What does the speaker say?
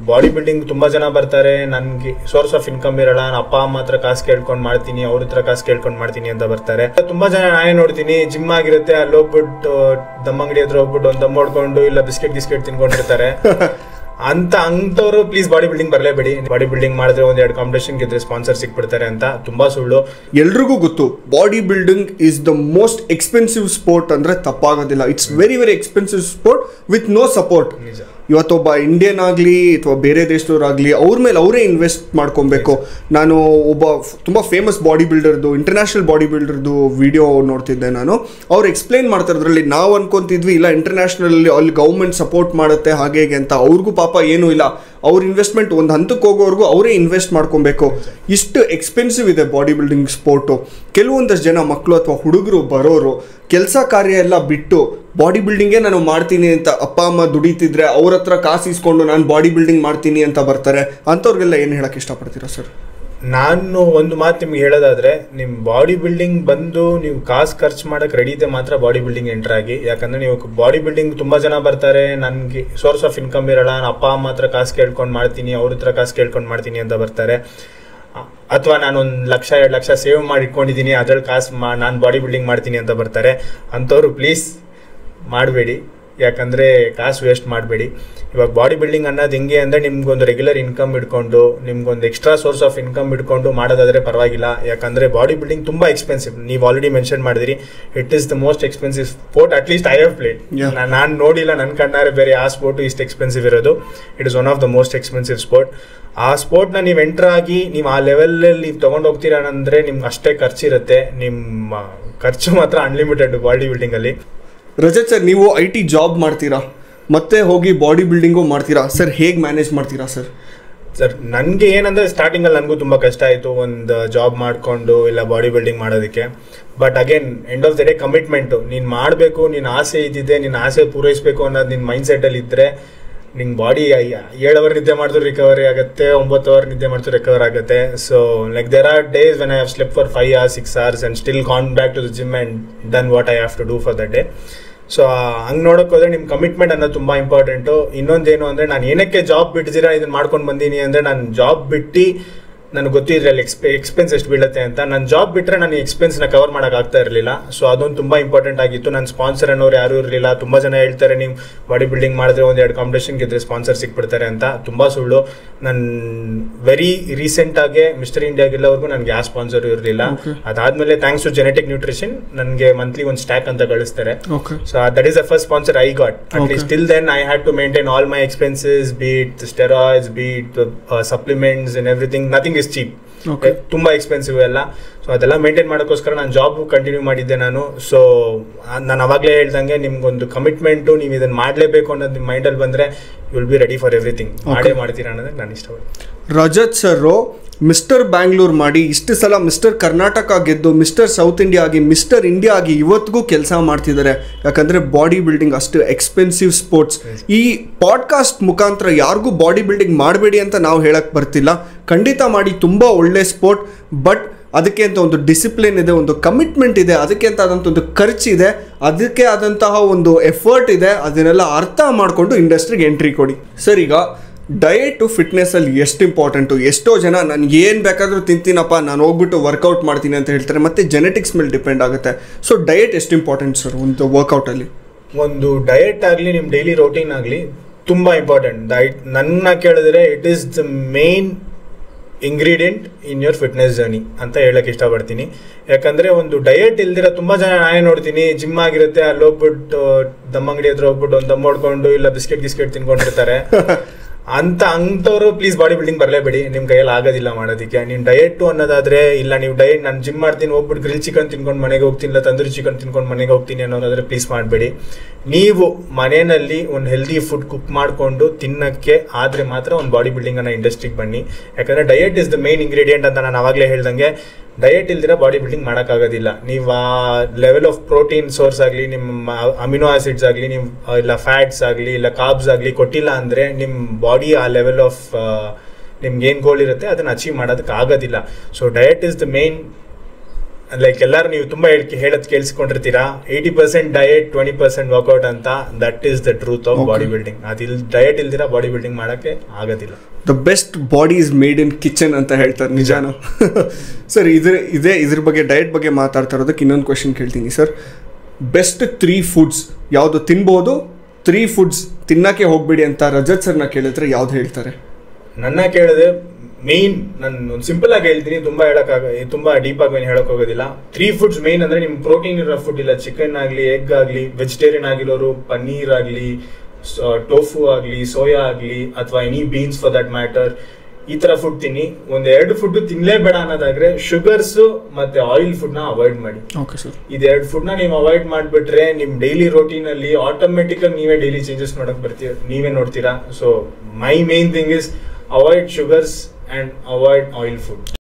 Body building ತುಂಬಾ ಜನ ಬರ್ತಾರೆ ನನ್ಗೆ ಸೋರ್ಸ್ ಆಫ್ ಇನ್ಕಮ್ ಇರಲ್ಲ ನಾನು ಅಪ್ಪ ಅಮ್ಮ ಹತ್ರ ಕಾಸು ಕೇಳ್ಕೊಂಡ್ ಮಾಡ್ತೀನಿ ಅವ್ರ ಹತ್ರ ಕಾಸು ಕೇಳ್ಕೊಂಡ್ ಮಾಡ್ತೀನಿ ಅಂತ ಬರ್ತಾರೆ ತುಂಬಾ ಜನ ನಾನೇ ನೋಡ್ತೀನಿ ಜಿಮ್ ಆಗಿರುತ್ತೆ ಅಲ್ಲಿ ಹೋಗ್ಬಿಟ್ಟು ದಮ್ಮಂಗಡಿ ಹತ್ರ ಹೋಗ್ಬಿಟ್ಟು ಒಂದ್ ದಮ್ ಹೊಡ್ಕೊಂಡು ಇಲ್ಲ ಬಿಸ್ಕೆಟ್ ಗಿಸ್ಕೆಟ್ ತಿನ್ಕೊಂಡಿರ್ತಾರೆ ಅಂತ ಅಂತವ್ರು ಪ್ಲೀಸ್ ಬಾಡಿ ಬಿಲ್ಡಿಂಗ್ ಬರಲೇಬೇಡಿ ಬಾಡಿ ಬಿಲ್ಡಿಂಗ್ ಮಾಡಿದ್ರೆ ಒಂದ್ ಎರಡು ಕಾಂಪಿಟೇಷನ್ ಗೆದ್ರೆ ಸ್ಪಾನ್ಸರ್ ಸಿಕ್ಬಿಡ್ತಾರೆ ಅಂತ ತುಂಬಾ ಸುಳ್ಳು ಎಲ್ರಿಗೂ ಗೊತ್ತು body building is the most expensive sport ಅಂದ್ರೆ ತಪ್ಪಾಗೋದಿಲ್ಲ it's very very expensive sport with no support ನಿಜ ಇವತ್ತೊಬ್ಬ ಇಂಡಿಯನ್ ಆಗಲಿ ಅಥವಾ ಬೇರೆ ದೇಶದವ್ರಾಗಲಿ ಅವ್ರ ಮೇಲೆ ಅವರೇ ಇನ್ವೆಸ್ಟ್ ಮಾಡ್ಕೊಬೇಕು ನಾನು ಒಬ್ಬ ಫ್- ತುಂಬ ಫೇಮಸ್ ಬಾಡಿ ಬಿಲ್ಡರ್ದು ಇಂಟರ್ನ್ಯಾಷನಲ್ ಬಾಡಿ ಬಿಲ್ಡರ್ದು ವಿಡಿಯೋ ನೋಡ್ತಿದ್ದೆ ನಾನು ಅವ್ರು ಎಕ್ಸ್ಪ್ಲೈನ್ ಮಾಡ್ತಾರೆ ಅದರಲ್ಲಿ ನಾವು ಅನ್ಕೊಂತಿದ್ವಿ ಇಲ್ಲ ಇಂಟರ್ನ್ಯಾಷನಲ್ ಅಲ್ಲಿ ಗೌರ್ಮೆಂಟ್ ಸಪೋರ್ಟ್ ಮಾಡುತ್ತೆ ಹಾಗೆ ಹೀಗೆ ಅಂತ ಅವ್ರಿಗೂ ಪಾಪ ಏನೂ ಇಲ್ಲ ಅವ್ರ ಇನ್ವೆಸ್ಟ್ಮೆಂಟ್ ಒಂದು ಹಂತಕ್ಕೆ ಹೋಗೋವರೆಗೂ ಅವರೇ ಇನ್ವೆಸ್ಟ್ ಮಾಡ್ಕೊಬೇಕು ಇಷ್ಟು ಎಕ್ಸ್ಪೆನ್ಸಿವ್ ಇದೆ ಬಾಡಿ ಬಿಲ್ಡಿಂಗ್ ಸ್ಪೋರ್ಟು ಕೆಲವೊಂದಷ್ಟು ಜನ ಮಕ್ಕಳು ಅಥವಾ ಹುಡುಗರು ಬರೋರು ಕೆಲಸ ಕಾರ್ಯ ಎಲ್ಲ ಬಿಟ್ಟು ಬಾಡಿ ಬಿಲ್ಡಿಂಗೇ ನಾನು ಮಾಡ್ತೀನಿ ಅಂತ ಅಪ್ಪ ಅಮ್ಮ ದುಡಿತಿದ್ರೆ ಅವ್ರ ಹತ್ರ ಕಾಸು ಇಸ್ಕೊಂಡು ನಾನು ಬಾಡಿ ಬಿಲ್ಡಿಂಗ್ ಮಾಡ್ತೀನಿ ಅಂತ ಬರ್ತಾರೆ ಅಂಥವ್ರಿಗೆಲ್ಲ ಏನು ಹೇಳಕ್ಕೆ ಇಷ್ಟಪಡ್ತೀರಾ ಸರ್ ನಾನು ಒಂದು ಮಾತು ನಿಮ್ಗೆ ಹೇಳೋದಾದ್ರೆ ನಿಮ್ ಬಾಡಿ ಬಿಲ್ಡಿಂಗ್ ಬಂದು ನೀವು ಕಾಸು ಖರ್ಚು ಮಾಡಕ್ ರೆಡಿ ಇದೆ ಮಾತ್ರ ಬಾಡಿ ಬಿಲ್ಡಿಂಗ್ ಎಂಟರ್ ಆಗಿ ಯಾಕಂದ್ರೆ ನೀವು ಬಾಡಿ ಬಿಲ್ಡಿಂಗ್ ತುಂಬಾ ಜನ ಬರ್ತಾರೆ ನನ್ಗೆ ಸೋರ್ಸ್ ಆಫ್ ಇನ್ಕಮ್ ಇರಲ್ಲ ನಾನು ಅಪ್ಪ ಅಮ್ಮ ಹತ್ರ ಕಾಸು ಕೇಳ್ಕೊಂಡ್ ಮಾಡ್ತೀನಿ ಅವ್ರ ಹತ್ರ ಕಾಸು ಕೇಳ್ಕೊಂಡ್ ಮಾಡ್ತೀನಿ ಅಂತ ಬರ್ತಾರೆ ಅಥವಾ ನಾನು ಒಂದು ಲಕ್ಷ ಎರಡು ಲಕ್ಷ ಸೇವ್ ಮಾಡಿ ಇಟ್ಕೊಂಡಿದ್ದೀನಿ ಅದ್ರಲ್ಲಿ ಕಾಸು ಮಾ ನಾನು ಬಾಡಿ ಬಿಲ್ಡಿಂಗ್ ಮಾಡ್ತೀನಿ ಅಂತ ಬರ್ತಾರೆ ಅಂಥವ್ರು ಪ್ಲೀಸ್ ಮಾಡಬೇಡಿ ಯಾಕಂದರೆ ಕಾಸು ವೇಸ್ಟ್ ಮಾಡಬೇಡಿ ಇವಾಗ ಬಾಡಿ ಬಿಲ್ಡಿಂಗ್ ಅನ್ನೋದು ಹೆಂಗೆ ಅಂದರೆ ನಿಮ್ಗೊಂದು ರೆಗ್ಯುಲರ್ ಇನ್ಕಮ್ ಇಟ್ಕೊಂಡು ನಿಮ್ಗೊಂದು ಎಕ್ಸ್ಟ್ರಾ ಸೋರ್ಸ್ ಆಫ್ ಇನ್ಕಮ್ ಇಟ್ಕೊಂಡು ಮಾಡೋದಾದ್ರೆ ಪರವಾಗಿಲ್ಲ ಯಾಕಂದರೆ ಬಾಡಿ ಬಿಲ್ಡಿಂಗ್ ತುಂಬ ಎಕ್ಸ್ಪೆನ್ಸಿವ್ ನೀವು ಆಲ್ರೆಡಿ ಮೆನ್ಷನ್ ಮಾಡಿದಿರಿ it is the most expensive sport at least I have played Yeah. ನಾನು ನೋಡಿಲ್ಲ ನನ್ನ ಕಣ್ಣಾರೆ ಬೇರೆ ಆ ಸ್ಪೋರ್ಟು ಇಷ್ಟು ಎಕ್ಸ್ಪೆನ್ಸಿವ್ ಇರೋದು it is one of the most expensive sport ಆ ಸ್ಪೋರ್ಟ್ನ ನೀವು ಎಂಟರ್ ಆಗಿ ನೀವು ಆ ಲೆವೆಲಲ್ಲಿ ನೀವು ತೊಗೊಂಡು ಹೋಗ್ತೀರಾ ಅಂದರೆ ನಿಮ್ಗೆ ಅಷ್ಟೇ ಖರ್ಚಿರುತ್ತೆ ನಿಮ್ಮ ಖರ್ಚು ಮಾತ್ರ ಅನ್ಲಿಮಿಟೆಡ್ ಬಾಡಿ ಬಿಲ್ಡಿಂಗಲ್ಲಿ ರಜತ್ ಸರ್ ನೀವು ಐ ಟಿ ಜಾಬ್ ಮಾಡ್ತೀರಾ ಮತ್ತೆ ಹೋಗಿ ಬಾಡಿ ಬಿಲ್ಡಿಂಗು ಮಾಡ್ತೀರಾ ಸರ್ ಹೇಗೆ ಮ್ಯಾನೇಜ್ ಮಾಡ್ತೀರಾ ಸರ್ ಸರ್ ನನಗೆ ಏನಂದ್ರೆ ಸ್ಟಾರ್ಟಿಂಗ್ ಅಲ್ಲಿ ನನಗೂ ತುಂಬಾ ಕಷ್ಟ ಆಯಿತು ಒಂದು ಜಾಬ್ ಮಾಡಿಕೊಂಡು ಇಲ್ಲ ಬಾಡಿ ಬಿಲ್ಡಿಂಗ್ ಮಾಡೋದಕ್ಕೆ but again end of the day commitment ನೀನು ಮಾಡಬೇಕು ನಿನ್ನ ಆಸೆ ಇದ್ದಿದೆ ನಿನ್ನ ಆಸೆ ಪೂರೈಸಬೇಕು ಅನ್ನೋದು ನಿನ್ನ ಮೈಂಡ್ ಸೆಟ್ಟಲ್ಲಿ ಇದ್ದರೆ ನಿಂಗೆ ಬಾಡಿ ಏಳು ಅವರ್ ನಿದ್ದೆ ಮಾಡಿದ್ರು ರಿಕವರಿ ಆಗುತ್ತೆ ಒಂಬತ್ತು ಅವರ್ ನಿದ್ದೆ ಮಾಡಿದ್ರು ರಿಕವರ್ ಆಗುತ್ತೆ so like there are days when I have slept for five hours six hours and still come back to the gym and done what I have to do for the day so ಹಂಗೆ ನೋಡೋಕೆ ಹೋದ್ರೆ ನಿಮ್ಮ commitment ಅನ್ನೋದು ತುಂಬ important ಇನ್ನೊಂದೇನು ಅಂದರೆ ನಾನು ಏನಕ್ಕೆ ಜಾಬ್ ಬಿಟ್ಟಿದ್ದೀರಾ ಇದನ್ನ ಮಾಡ್ಕೊಂಡು ಬಂದೀನಿ ಅಂದರೆ ನಾನು ಜಾಬ್ ಬಿಟ್ಟು ನನಗೆ ಗೊತ್ತಿದ್ರೆ ಅಲ್ಲಿ ಎಕ್ಸ್ಪೆ ಎಕ್ಸ್ಪೆನ್ಸ್ ಎಷ್ಟು ಬೀಳುತ್ತೆ ಅಂತ ನಾನು ಜಾಬ್ ಬಿಟ್ಟರೆ ನಾನು ಎಕ್ಸ್ಪೆನ್ಸ್ನ ಕವರ್ ಮಾಡೋಕೆ ಆಗ್ತಾ ಇರಲಿಲ್ಲ ಸೊ ಅದೊಂದು ತುಂಬ ಇಂಪಾರ್ಟೆಂಟ್ ಆಗಿತ್ತು ನನ್ನ ಸ್ಪಾನ್ಸರ್ ಅನ್ನೋರು ಯಾರೂ ಇರಲಿಲ್ಲ ತುಂಬ ಜನ ಹೇಳ್ತಾರೆ ನೀವು ಬಾಡಿ ಬಿಲ್ಡಿಂಗ್ ಮಾಡಿದ್ರೆ ಒಂದು ಎರಡು ಕಾಂಪಿಟೇಷನ್ ಗೆದ್ರೆ ಸ್ಪಾನ್ಸರ್ ಸಿಕ್ಬಿಡ್ತಾರೆ ಅಂತ ತುಂಬ ಸುಳ್ಳು ನನ್ನ ವೆರಿ ರೀಸೆಂಟಾಗೆ ಮಿಸ್ಟರ್ ಇಂಡಿಯಾಗೆಲ್ಲವರೆಗೂ ನನಗೆ ಯಾವ ಸ್ಪಾನ್ಸರ್ ಇರಲಿಲ್ಲ Okay. ಅದಾದಮೇಲೆ ಥ್ಯಾಂಕ್ಸ್ ಟು ಜೆನೆಟಿಕ್ ನ್ಯೂಟ್ರಿಷನ್ ನನಗೆ ಮಂತ್ಲಿ ಒಂದು ಸ್ಟ್ಯಾಕ್ ಅಂತ ಕಳಿಸ್ತಾರೆ okay So uh, that is the first sponsor I got. At Okay. least till then, I had to maintain all my expenses, be it the steroids, be it the uh, supplements and everything. Nothing is cheap. Okay. ತುಂಬಾ expensive ಎಲ್ಲ so ಅದೆಲ್ಲ maintain ಮಾಡೋಕ್ಕೋಸ್ಕರ ನಾನು job continue ಮಾಡಿದ್ದೆ ನಾನು so ನಾನು ಅವಾಗಲೇ ಹೇಳ್ದಂಗೆ ನಿಮ್ಗೊಂದು ಕಮಿಟ್ಮೆಂಟು ನೀವು ಇದನ್ನ ಮಾಡಲೇಬೇಕು ಅನ್ನೋದು ನಿಮ್ಮ ಮೈಂಡಲ್ಲಿ ಬಂದರೆ you will be ready for everything ಮಾಡೇ ಮಾಡ್ತೀರಾ ಅನ್ನೋದಕ್ಕೆ ನಾನು ಇಷ್ಟಪಡ್ತೀನಿ ರಜತ್ ಸರ್ ಮಿಸ್ಟರ್ ಬ್ಯಾಂಗ್ಳೂರ್ ಮಾಡಿ ಇಷ್ಟು ಸಲ ಮಿಸ್ಟರ್ ಕರ್ನಾಟಕ ಗೆದ್ದು ಮಿಸ್ಟರ್ ಸೌತ್ ಇಂಡಿಯಾ ಆಗಿ ಮಿಸ್ಟರ್ ಇಂಡಿಯಾ ಆಗಿ ಇವತ್ತಿಗೂ ಕೆಲಸ ಮಾಡ್ತಿದ್ದಾರೆ ಯಾಕಂದ್ರೆ ಬಾಡಿ ಬಿಲ್ಡಿಂಗ್ ಅಷ್ಟು ಎಕ್ಸ್ಪೆನ್ಸಿವ್ ಸ್ಪೋರ್ಟ್ಸ್ ಈ ಪಾಡ್ಕಾಸ್ಟ್ ಮುಖಾಂತರ ಯಾರಿಗೂ ಬಾಡಿ ಬಿಲ್ಡಿಂಗ್ ಮಾಡಬೇಡಿ ಅಂತ ನಾವು ಹೇಳಕ್ ಬರ್ತಿಲ್ಲ ಖಂಡಿತ ಮಾಡಿ ತುಂಬ ಒಳ್ಳೆ ಸ್ಪೋರ್ಟ್ ಬಟ್ ಅದಕ್ಕೆ ಅಂತ ಒಂದು ಡಿಸಿಪ್ಲಿನ್ ಇದೆ ಒಂದು ಕಮಿಟ್ಮೆಂಟ್ ಇದೆ ಅದಕ್ಕೆ ಅಂತ ಆದಂಥ ಒಂದು ಖರ್ಚಿದೆ ಅದಕ್ಕೆ ಆದಂತಹ ಒಂದು ಎಫರ್ಟ್ ಇದೆ ಅದನ್ನೆಲ್ಲ ಅರ್ಥ ಮಾಡಿಕೊಂಡು ಇಂಡಸ್ಟ್ರಿಗೆ ಎಂಟ್ರಿ ಕೊಡಿ ಸರ್ ಈಗ ಡಯಟು ಫಿಟ್ನೆಸ್ಸಲ್ಲಿ ಎಷ್ಟು ಇಂಪಾರ್ಟೆಂಟು ಎಷ್ಟೋ ಜನ ನಾನು ಏನು ಬೇಕಾದರೂ ತಿಂತೀನಪ್ಪ ನಾನು ಹೋಗ್ಬಿಟ್ಟು ವರ್ಕೌಟ್ ಮಾಡ್ತೀನಿ ಅಂತ ಹೇಳ್ತಾರೆ ಮತ್ತು ಜೆನೆಟಿಕ್ಸ್ ಮೇಲೆ ಡಿಪೆಂಡ್ ಆಗುತ್ತೆ ಸೊ ಡಯಟ್ ಎಷ್ಟು ಇಂಪಾರ್ಟೆಂಟ್ ಸರ್ ಒಂದು ವರ್ಕೌಟಲ್ಲಿ ಒಂದು ಡಯಟ್ ಆಗಲಿ ನಿಮ್ಮ ಡೈಲಿ ರೋಟೀನ್ ಆಗಲಿ ತುಂಬ ಇಂಪಾರ್ಟೆಂಟ್ ಡಯಟ್ ನನ್ನ ಕೇಳಿದ್ರೆ it is the main ingredient in your fitness journey ಅಂತ ಹೇಳಕ್ ಇಷ್ಟಪಡ್ತೀನಿ ಯಾಕಂದ್ರೆ ಒಂದು ಡಯಟ್ ಇಲ್ದಿರ ತುಂಬಾ ಜನ ನಾನೇ ನೋಡ್ತೀನಿ ಜಿಮ್ ಆಗಿರುತ್ತೆ ಅಲ್ಲಿ ಹೋಗ್ಬಿಟ್ಟು ದಮ್ಮಂಗಡಿ ಹತ್ರ ಹೋಗ್ಬಿಟ್ಟು ಒಂದು ದಮ್ ಹೊಡ್ಕೊಂಡು ಇಲ್ಲ ಬಿಸ್ಕೆಟ್ ಗಿಸ್ಕೆಟ್ ತಿನ್ಕೊಂಡಿರ್ತಾರೆ ಅಂತ ಅಂಥವ್ರು ಪ್ಲೀಸ್ ಬಾಡಿ ಬಿಲ್ಡಿಂಗ್ ಬರಲೇಬೇಡಿ ನಿಮ್ಮ ಕೈಯಲ್ಲಿ ಆಗೋದಿಲ್ಲ ಮಾಡೋದಕ್ಕೆ ನೀವು ಡಯಟ್ ಅನ್ನೋದಾದ್ರೆ ಇಲ್ಲ ನೀವು ಡಯಟ್ ನಾನು ಜಿಮ್ ಮಾಡ್ತೀನಿ ಹೋಗ್ಬಿಟ್ಟು ಗ್ರಿಲ್ ಚಿಕನ್ ತಿನ್ಕೊಂಡು ಮನೆಗೆ ಹೋಗ್ತೀನಿ ಇಲ್ಲ ತಂದೂರಿ ಚಿಕನ್ ತಿನ್ಕೊಂಡು ಮನೆಗೆ ಹೋಗ್ತೀನಿ ಅನ್ನೋದಾದ್ರೆ ಪ್ಲೀಸ್ ಮಾಡಬೇಡಿ ನೀವು ಮನೆಯಲ್ಲಿ ಒಂದು ಹೆಲ್ದಿ ಫುಡ್ ಕುಕ್ ಮಾಡಿಕೊಂಡು ತಿನ್ನಕ್ಕೆ ಆದ್ರೆ ಮಾತ್ರ ಒಂದು ಬಾಡಿ ಬಿಲ್ಡಿಂಗ್ ಅನ್ನೋ ಇಂಡಸ್ಟ್ರಿಗೆ ಬನ್ನಿ ಯಾಕಂದ್ರೆ diet is the main ingredient ಅಂತ ನಾನು ಅವಾಗಲೇ ಹೇಳ್ದಂಗೆ ಡಯಟ್ ಇಲ್ದಿರ ಬಾಡಿ ಬಿಲ್ಡಿಂಗ್ ಮಾಡೋಕ್ಕಾಗೋದಿಲ್ಲ ನೀವು ಆ ಲೆವೆಲ್ ಆಫ್ ಪ್ರೋಟೀನ್ ಸೋರ್ಸ್ ಆಗಲಿ ನಿಮ್ಮ ಅಮಿನೋ ಆಸಿಡ್ಸ್ ಆಗಲಿ ನಿಮ್ಮ ಇಲ್ಲ ಫ್ಯಾಟ್ಸ್ ಆಗಲಿ ಇಲ್ಲ ಕಾಬ್ಸ್ ಆಗಲಿ ಕೊಟ್ಟಿಲ್ಲ ಅಂದರೆ ನಿಮ್ಮ ಬಾಡಿ ಆ ಲೆವೆಲ್ ಆಫ್ ನಿಮ್ಗೆ ಏನು ಗೋಲ್ ಇರುತ್ತೆ ಅದನ್ನು ಅಚೀವ್ ಮಾಡೋದಕ್ಕೆ ಆಗೋದಿಲ್ಲ so diet is the main like ಎಲ್ಲರೂ ನೀವು ತುಂಬಾ ಹೇಳ್- ಹೇಳೋದ್ ಕೇಳಿಸ್ಕೊಂಡಿರ್ತೀರಾ eighty percent diet twenty percent workout ಅಂತ that is the truth of Okay. Body building ಅದಿಲ್ ಡಯಟ್ ಇಲ್ದಿರಾ ಬಾಡಿ ಬಿಲ್ಡಿಂಗ್ ಮಾಡಕ್ಕೆ ಆಗೋದಿಲ್ಲ the best body is made in kitchen ಅಂತ ಹೇಳ್ತಾರೆ ನಿಜಾನು ಸರ್ ಇದ್ರ ಇದೇ ಇದ್ರ ಬಗ್ಗೆ ಡಯಟ್ ಬಗ್ಗೆ ಮಾತಾಡ್ತಾ ಇರೋದಕ್ಕೆ ಇನ್ನೊಂದು ಕ್ವೆಶನ್ ಕೇಳ್ತೀನಿ ಸರ್ ಬೆಸ್ಟ್ ತ್ರೀ ಫುಡ್ಸ್ ಯಾವುದು ತಿನ್ಬೋದು ತ್ರೀ ಫುಡ್ಸ್ ತಿನ್ನಕ್ಕೆ ಹೋಗ್ಬೇಡಿ ಅಂತ ರಜತ್ ಸರ್ನ ಕೇಳಿದ್ರೆ ಯಾವ್ದು ಹೇಳ್ತಾರೆ ನನ್ನ ಕೇಳಿದ್ರೆ ಮೇನ್ ನಾನು ಒಂದು ಸಿಂಪಲ್ ಆಗಿ ಹೇಳ್ತೀನಿ ತುಂಬಾ ಹೇಳಕ್ಕಾಗ ತುಂಬಾ ಡೀಪ್ ಆಗಿ ಏನು ಹೇಳಕ್ ಹೋಗೋದಿಲ್ಲ ತ್ರೀ ಫುಡ್ಸ್ ಮೇನ್ ಅಂದ್ರೆ ನಿಮ್ ಪ್ರೋಟೀನ್ ಇರೋ ಫುಡ್ ಇಲ್ಲ ಚಿಕನ್ ಆಗ್ಲಿ ಎಗ್ ಆಗ್ಲಿ ವೆಜಿಟೇರಿಯನ್ ಆಗಿರೋರು ಪನ್ನೀರ್ ಆಗ್ಲಿ ಟೋಫು ಆಗ್ಲಿ ಸೋಯಾ ಆಗ್ಲಿ ಅಥವಾ any beans for that matter ಈ ತರ ಫುಡ್ ತಿನ್ನಿ ಒಂದ್ ಎರಡು ಫುಡ್ ತಿನ್ಲೇಬೇಡ ಅನ್ನೋದಾದ್ರೆ ಶುಗರ್ಸ್ ಮತ್ತೆ ಆಯಿಲ್ ಫುಡ್ ನ ಅವಾಯ್ಡ್ ಮಾಡಿ ಓಕೆ ಸರ್ ಇದೆರಡು ಫುಡ್ ನ ನೀವು ಅವಾಯ್ಡ್ ಮಾಡ್ಬಿಟ್ರೆ ನಿಮ್ ಡೈಲಿ ರೋಟೀನ್ ಅಲ್ಲಿ ಆಟೋಮೆಟಿಕ್ ಆಗಿ ನೀವೇ ಡೈಲಿ ಚೇಂಜಸ್ ಮಾಡಕ್ ಬರ್ತೀರ ನೀವೇ ನೋಡ್ತೀರಾ so my main thing is avoid sugars and avoid oil food